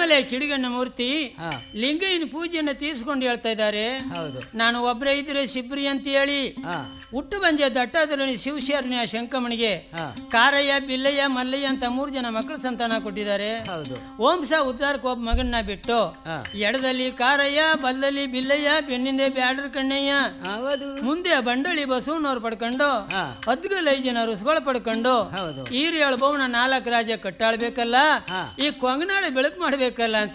ಆಮೇಲೆ ಕಿಡಿಗಣ್ಣ ಮೂರ್ತಿ ಹಾ. ಲಿಂಗಯ್ಯನ ಪೂಜೆಯನ್ನು ತೀರಿಸ್ಕೊಂಡು ಹೇಳ್ತಾ ಇದ್ದಾರೆ ಹೌದು ನಾನು ಒಬ್ಬರೇ ಇದ್ರೆ ಶಿಬ್ರಿ ಅಂತ ಹೇಳಿ ಹಾ ಹುಟ್ಟು ಬಂಜೆ ದಟ್ಟಾದರಣಿ ಶಿವಶರಣಿ ಶಂಕಮಣಿಗೆ ಹಾ ಕಾರಯ್ಯ ಬಿಲ್ಲಯ್ಯ ಮಲ್ಲಯ್ಯ ಅಂತ ಮೂರು ಜನ ಮಕ್ಕಳ ಸಂತಾನ ಕೊಟ್ಟಿದ್ದಾರೆ ಹೌದು ಓಂಸ ಉದ್ದಾರಕ್ಕೆ ಒಬ್ಬ ಮಗನ್ನ ಬಿಟ್ಟು ಹಾ. ಎಡದಲ್ಲಿ ಕಾರಯ್ಯ ಬಲ್ಲಲ್ಲಿ ಬಿಲ್ಲಯ್ಯ ಬೆನ್ನಿಂದೆ ಬ್ಯಾಡ್ರ ಕಣ್ಣಯ್ಯ ಹೌದು ಮುಂದೆ ಬಂಡಳಿ ಬಸವನವ್ರು ಪಡ್ಕೊಂಡು ಹಾ. ಹದ್ಗಲ್ ಐದು ಜನ ರುಸ್ಗಳು ಪಡ್ಕೊಂಡು ಹೌದು ಈರಿ ಬೌನ ನಾಲ್ಕು ರಾಜ್ಯ ಕಟ್ಟಾಳ್ಬೇಕಲ್ಲ ಹಾ. ಈ ಕೊಂಗನಾಡು ಬೆಳಕು ಮಾಡ್ಬೇಕಲ್ಲ ಅಂತ